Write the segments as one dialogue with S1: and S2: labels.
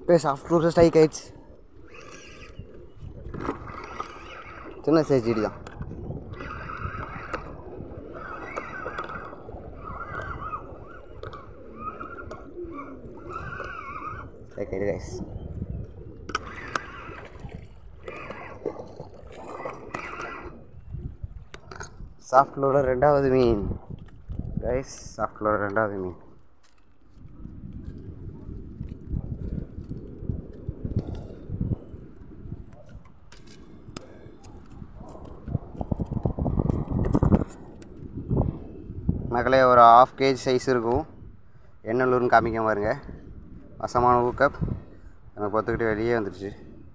S1: இப்போ soft floor strike ஆயிடுச்சு சின்ன சைஸ் ஜிடி தான் ஸ்ட்ரைக் ஆயிடு கைஸ் சாஃப்ட் லோட ரெண்டாவது மீன் கைஸ் சாஃப்ட் லோட ரெண்டாவது மீன் மக்களே ஒரு ஆஃப் கேஜ் சைஸ் இருக்கும் என்ன லூர்னு காமிக்க பாருங்க வசமான ஊக்கப் எனக்கு பொத்துக்கிட்டு வெளியே வந்துடுச்சு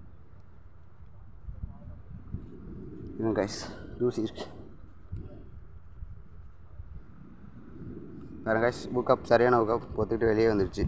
S1: இது கைஸ் ஜூசி இருக்கு பாருங்க கைஸ் ஊக்கப் சரியான ஊக்கப் பொத்துக்கிட்டு வெளியே வந்துடுச்சு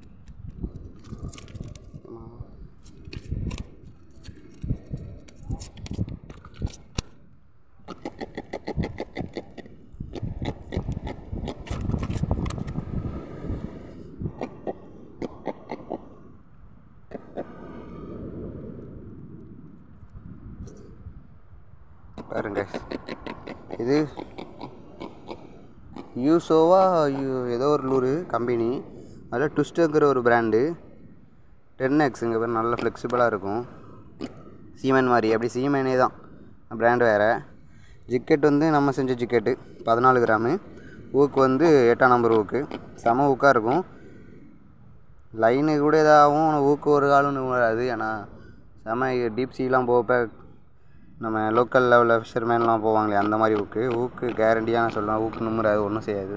S1: பாருங்க இது யூசோவா யூ- ஏதோ ஒரு லூரு கம்பெனி அதில் ட்விஸ்ட்டுங்கிற ஒரு பிராண்டு டென் எக்ஸுங்க பேர் நல்ல ஃப்ளெக்சிபிளாக இருக்கும் சீமென் மாதிரி அப்படி சீமெனே தான் பிராண்டு வேறு ஜிக்கெட் வந்து நம்ம செஞ்ச ஜிக்கெட்டு பதினாலு கிராமு ஊக்கு வந்து எட்டாம் நம்பர் ஊக்கு செம ஊக்காக இருக்கும் லைனு கூட இதாகும் ஆனா ஊக்கு ஒரு காலம் வராது ஏன்னா செம டீப் சீலாம் போகப்ப நம்ம லோக்கல் லெவலில் ஃபிஷர்மேன்லாம் போவாங்களே அந்த மாதிரி ஊக்கு ஊக்கு கேரண்டியாக நான் சொல்லுவேன் ஊக்கு நும்புறாது ஒன்றும் செய்யாது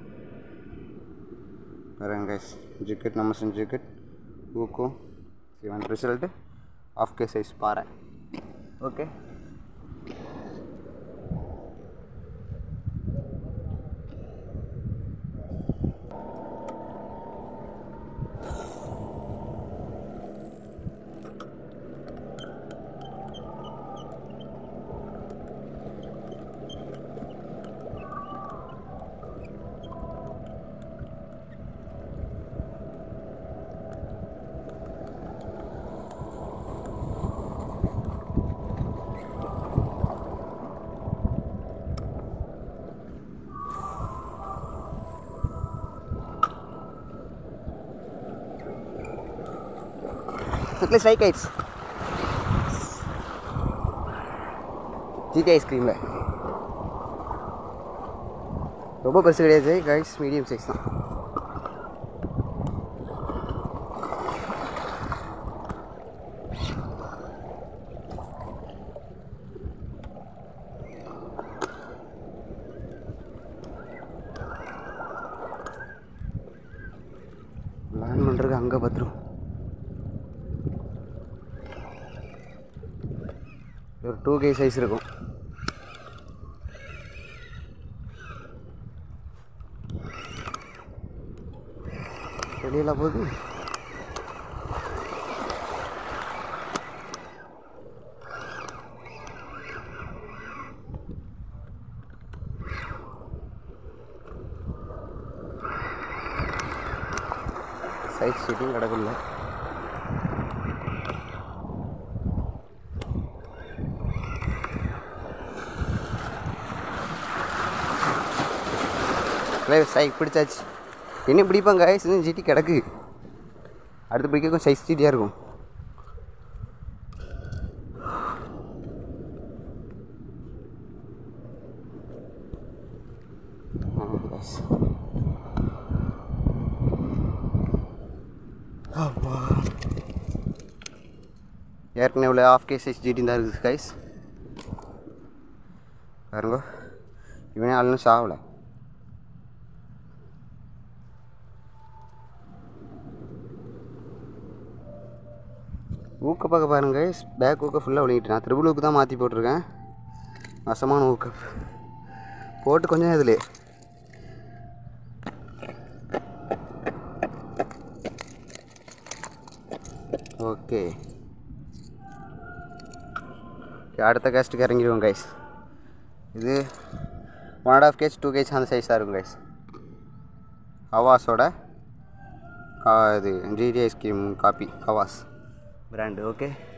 S1: பாருங்க கைஸ் ஜிக்கெட் நம்ம செஞ்ச ஜிக்கெட் ஊக்கும் இவன் ரிசல்ட்டு ஆஃப் கே சைஸ் பாறை ஓகே மக்களே ஸ்ட்ரைக் ஆயிடுச்சு ஜிடி ஐஸ்கிரீமில் ரொம்ப பெருசு கிடையாது கைஸ் மீடியம் சைஸ் தான் லேண்ட் பண்ணுறதுக்கு அங்கே பத்திரம் ஒரு டூ கே சைஸ் இருக்கும் வெளியில போகுது சைஸ் ஷீட்டும் கிடக்குல்ல சைக் பிடிச்சாச்சு என்ன பிடிப்பாங்க இன்னும் ஜிடி கிடக்கு அடுத்து பிடிக்க சைஸ் ஜிட்டியாக இருக்கும் ஆமா guys. அப்பா. ஏற்கனவே உள்ள ஆஃப் கே சைஸ் ஜிடி தான் இருக்குது கைஸ் பாருங்க இவனே ஆளுன்னு சாவலை ஊக்க பார்க்க பாருங்க பேக் ஊக்க ஃபுல்லாக விழுங்கிட்டு நான் த்ரிபிள் ஊக்கு தான் மாற்றி போட்டிருக்கேன் வசமான ஊக்க போட்டு கொஞ்சம் இதில் ஓகே அடுத்த கேஸ்ட்டுக்கு இறங்கிடுவோம் கைஸ் இது one and half KG two KG அந்த சைஸ் தான் இருக்கும் கைஸ் ஹவாஸோட கா இது ஜிடி ஐஸ்கிரீம் காப்பி கவாஸ் பிராண்டு ஓகே